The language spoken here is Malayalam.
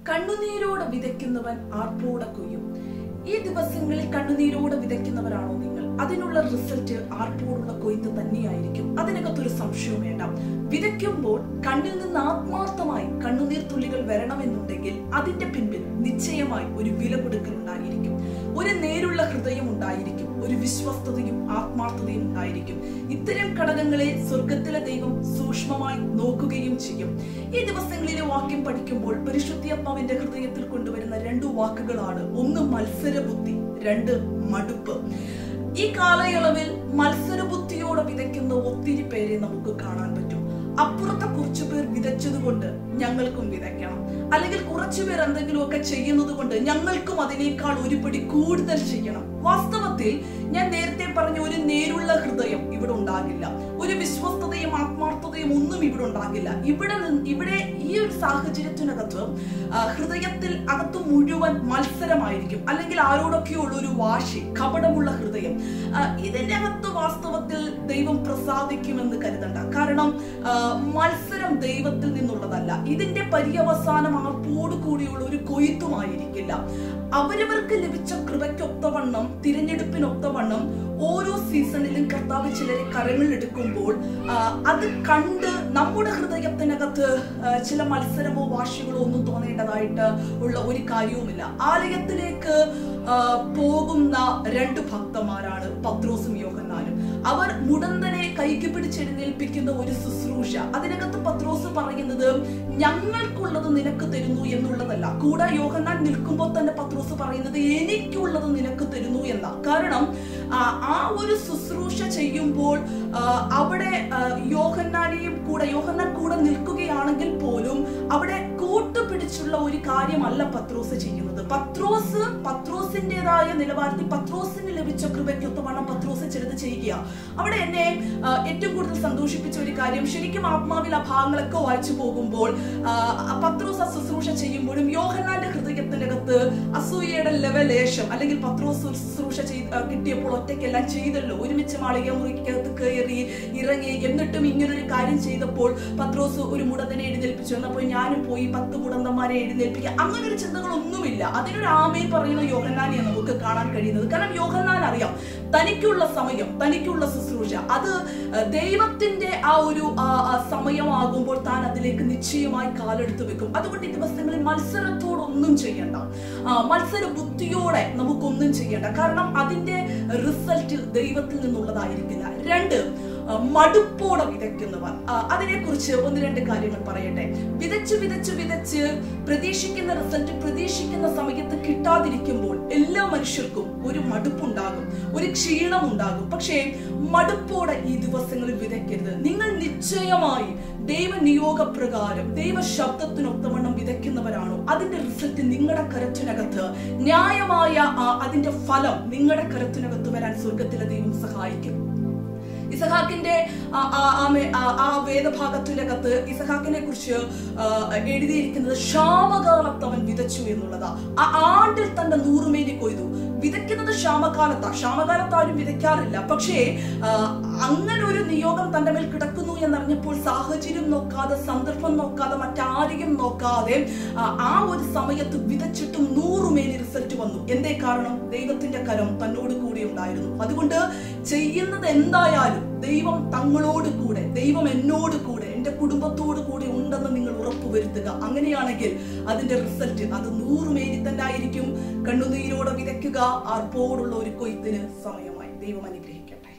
കണ്ണുനീരോടെ വിതയ്ക്കുന്നവൻ ആർപ്പോടെ കൊയ്യും ഈ ദിവസങ്ങളിൽ കണ്ണുനീരോടെ വിതയ്ക്കുന്നവരാണോ നിങ്ങൾ അതിനുള്ള റിസൾട്ട് ആർപ്പോടുള്ള കൊയ്ത്ത് തന്നെയായിരിക്കും അതിനകത്തൊരു സംശയവും വേണ്ട വിതയ്ക്കുമ്പോൾ കണ്ണിൽ നിന്ന് ആത്മാർത്ഥമായി കണ്ണുനീർ തുള്ളികൾ വരണമെന്നുണ്ടെങ്കിൽ അതിന്റെ പിൻപിൽ നിശ്ചയമായി ഒരു വില കൊടുക്കലുണ്ടായിരിക്കും ഒരു നേരുള്ള ഹൃദയം ഉണ്ടായിരിക്കും ഒരു വിശ്വസ്തതയും ആത്മാർത്ഥതയും ഉണ്ടായിരിക്കും ഇത്തരം ഘടകങ്ങളെ സ്വർഗത്തിലെ ദൈവം സൂക്ഷ്മമായി നോക്കുകയും ചെയ്യും ഈ ദിവസങ്ങളിലെ വാക്യം പഠിക്കുമ്പോൾ പരിശുദ്ധിയാത്മാവിന്റെ ഹൃദയത്തിൽ കൊണ്ടുവരുന്ന രണ്ടു വാക്കുകളാണ് ഒന്ന് മത്സരബുദ്ധി രണ്ട് മടുപ്പ് ഈ കാലയളവിൽ മത്സരബുദ്ധിയോടെ വിതയ്ക്കുന്ന ഒത്തിരി പേരെ നമുക്ക് കാണാൻ പറ്റും അപ്പുറത്തെ കുറച്ചു പേർ വിതച്ചത് കൊണ്ട് ഞങ്ങൾക്കും വിതയ്ക്കണം അല്ലെങ്കിൽ കുറച്ചു പേർ എന്തെങ്കിലുമൊക്കെ ചെയ്യുന്നത് കൊണ്ട് ഞങ്ങൾക്കും അതിനേക്കാൾ ഒരുപടി കൂടുതൽ ചെയ്യണം വാസ്തവത്തിൽ ഞാൻ നേരത്തെ പറഞ്ഞ ഒരു നേരുള്ള ഹൃദയം ഇവിടെ ഉണ്ടാകില്ല ഒരു വിശ്വസ്തതയും ആത്മാർത്ഥതയും ഒന്നും ഇവിടെ ഉണ്ടാകില്ല ഇവിടെ നിന്ന് ഇവിടെ ഈ ഒരു സാഹചര്യത്തിനകത്ത് ആ, ഹൃദയത്തിൽ അകത്ത് മുഴുവൻ മത്സരമായിരിക്കും അല്ലെങ്കിൽ ആരോടൊക്കെയുള്ള ഒരു വാശി കപടമുള്ള ഹൃദയം ആ, ഇതിന്റെ അകത്ത് വാസ്തവത്തിൽ ദൈവം പ്രസാദിക്കുമെന്ന് കരുതണ്ട കാരണം ആ, മത്സരം ദൈവത്തിൽ നിന്നുള്ളതല്ല ഇതിന്റെ പര്യവസാനം ആർപ്പോട് കൂടിയുള്ള ഒരു കൊയ്ത്തുമായിരിക്കില്ല അവരവർക്ക് ലഭിച്ച കൃപയ്ക്കൊത്തവണ്ണം തിരഞ്ഞെടുപ്പിനൊത്തവണ്ണം ഓരോ സീസണിലും കർത്താവ് ചിലരെ കരങ്ങൾ എടുക്കുമ്പോൾ ആ, അത് കണ്ട് നമ്മുടെ ഹൃദയത്തിനകത്ത് ആ, ചില മത്സരമോ വാശികളോ ഒന്നും തോന്നേണ്ടതായിട്ട് ഉള്ള ഒരു കാര്യവുമില്ല ആലയത്തിലേക്ക് ആ, പോകുന്ന രണ്ട് ഭക്തന്മാരാണ് പത്രോസും യോഹന്നാനും അവർ മുടന്തനെ കൈക്ക് പിടിച്ചെഴുന്നേൽപ്പിക്കുന്ന ഒരു ശുശ്രൂഷ അതിനകത്ത് പത്രോസ് പറയുന്നത് ഞങ്ങൾക്കുള്ളത് നിനക്ക് തരുന്നു എന്നുള്ളതല്ല കൂടെ യോഹന്നാൻ നിൽക്കുമ്പോൾ തന്നെ പത്രോസ് പറയുന്നത് എനിക്കുള്ളത് നിനക്ക് തരുന്നു എന്ന കാരണം ആ, ആ ഒരു ശുശ്രൂഷ ചെയ്യുമ്പോൾ ആ, അവിടെ ആ, യോഹന്നാനെയും കൂടെ യോഹന്നാൻ കൂടെ നിൽക്കുകയാണെങ്കിൽ പോലും അവിടെ കൂട്ടുപിടിച്ചുള്ള ഒരു കാര്യമല്ല പത്രോസ് ചെയ്യുന്നത് പത്രോസ് പത്രോസിന്റേതായ നിലവാരത്തിൽ പത്രോസിന് ലഭിച്ച കൃപയ്ക്കൊത്തവണ്ണം പത്രോസ് ചിലത് ചെയ്യുക അവിടെ എന്നെ ആ, ഏറ്റവും കൂടുതൽ സന്തോഷിപ്പിച്ച ഒരു കാര്യം ശരിക്കും ആത്മാവിൽ ആ ഭാഗങ്ങളൊക്കെ വായിച്ചു പോകുമ്പോൾ ആ, പത്രോസ് ആ ശുശ്രൂഷ ചെയ്യുമ്പോഴും യോഹന്നാന്റെ ഹൃദയത്തിനകത്ത് അസൂയയുടെ ലെവലേശം അല്ലെങ്കിൽ പത്രോസ് ഒരു ശുശ്രൂഷ ചെയ്ത് ആ, കിട്ടിയപ്പോൾ ഒറ്റയ്ക്കെല്ലാം ചെയ്തല്ലോ ഒരുമിച്ച് മാളിക മുറിക്കകത്ത് കയറി ഇറങ്ങി എന്നിട്ടും ഇങ്ങനൊരു കാര്യം ചെയ്തപ്പോൾ പത്രോസ് ഒരു മുടന്തനെ എഴുന്നേൽപ്പിച്ചു എന്നപ്പോൾ ഞാനും പോയി പത്ത് മുടന്തന്മാരെ എഴുന്നേൽപ്പിക്കുക അങ്ങനെ ഒരു ചിന്തകളൊന്നുമില്ല അതിനൊരു ആമയിൽ പറയുന്ന യോഹന്നാനെ നമുക്ക് കാണാൻ കഴിയുന്നത് കാരണം യോഹന്നാൻ അറിയാം തനിക്കുള്ള സമയം തനിക്കുള്ള ശുശ്രൂഷ അത് ആ, ദൈവത്തിന്റെ ആ ഒരു ആ, ആ സമയമാകുമ്പോൾ താൻ അതിലേക്ക് നിശ്ചയമായി കാലെടുത്ത് വെക്കും അതുകൊണ്ട് ഈ ദിവസങ്ങളിൽ മത്സരത്തോടൊന്നും ചെയ്യണ്ട ആ, മത്സര ബുദ്ധിയോടെ നമുക്കൊന്നും ചെയ്യണ്ട കാരണം അതിന്റെ റിസൾട്ട് ദൈവത്തിൽ നിന്നുള്ളതായിരിക്കില്ല രണ്ട് ആ, മടുപ്പോടെ വിതയ്ക്കുന്നവർ ആ, അതിനെക്കുറിച്ച് ഒന്ന് രണ്ട് കാര്യങ്ങൾ പറയട്ടെ വിതച്ച് വിതച്ച് വിതച്ച് പ്രതീക്ഷിക്കുന്ന റിസൾട്ട് പ്രതീക്ഷിക്കുന്ന സമയത്ത് കിട്ടാതിരിക്കുമ്പോൾ എല്ലാ മനുഷ്യർക്കും ഒരു മടുപ്പുണ്ടാകും ഒരു ക്ഷീണം ഉണ്ടാകും പക്ഷേ മടുപ്പോടെ ഈ ദിവസങ്ങളിൽ വിതയ്ക്കരുത് നിങ്ങൾ നിശ്ചയമായി ദൈവ നിയോഗപ്രകാരം ദൈവ ശബ്ദത്തിനൊത്തവണ്ണം വിതയ്ക്കുന്നവരാണോ അതിന്റെ റിസൾട്ട് നിങ്ങളുടെ കരത്തിനകത്ത് ന്യായമായ ആ അതിന്റെ ഫലം നിങ്ങളുടെ കരത്തിനകത്ത് വരാൻ സ്വർഗത്തിലെ ദൈവം സഹായിക്കും ഇസഹാക്കിന്റെ ആ, ആ, ആ മേ- ആ, ആ വേദഭാഗത്തിനകത്ത് ഇസഹാക്കിനെ കുറിച്ച് ആ, എഴുതിയിരിക്കുന്നത് ക്ഷാമകാലത്ത് അവൻ വിതച്ചു എന്നുള്ളതാ ആ ആണ്ടിൽ തന്റെ നൂറുമേനി കൊയ്തു വിതയ്ക്കുന്നത് ക്ഷാമകാലത്താ ക്ഷാമകാലത്ത് ആരും വിതയ്ക്കാറില്ല പക്ഷേ ആ, അങ്ങനെ ഒരു നിയോഗം തന്റെ മേൽ കിടക്കുന്നു എന്നറിഞ്ഞപ്പോൾ സാഹചര്യം നോക്കാതെ സന്ദർഭം നോക്കാതെ മറ്റാരെയും നോക്കാതെ ആ, ആ ഒരു സമയത്ത് വിതച്ചിട്ടും നൂറുമേനി റിസൾട്ട് വന്നു എന്തേ കാരണം ദൈവത്തിന്റെ കരം തന്നോട് കൂടി ഉണ്ടായിരുന്നു അതുകൊണ്ട് ചെയ്യുന്നത് എന്തായാലും ദൈവം തങ്ങളോട് കൂടെ ദൈവം എന്നോട് കൂടെ എന്റെ കുടുംബത്തോട് കൂടെ ഉണ്ടെന്ന് നിങ്ങൾ ഉറപ്പുവരുത്തുക അങ്ങനെയാണെങ്കിൽ അതിന്റെ റിസൾട്ട് അത് നൂറുമേനി തന്നെ ആയിരിക്കും കണ്ണുനീരോടെ വിതയ്ക്കുക ആർപ്പോടുള്ള ഒരു കൊയ്ത്തിന് സമയമായി ദൈവം അനുഗ്രഹിക്കട്ടെ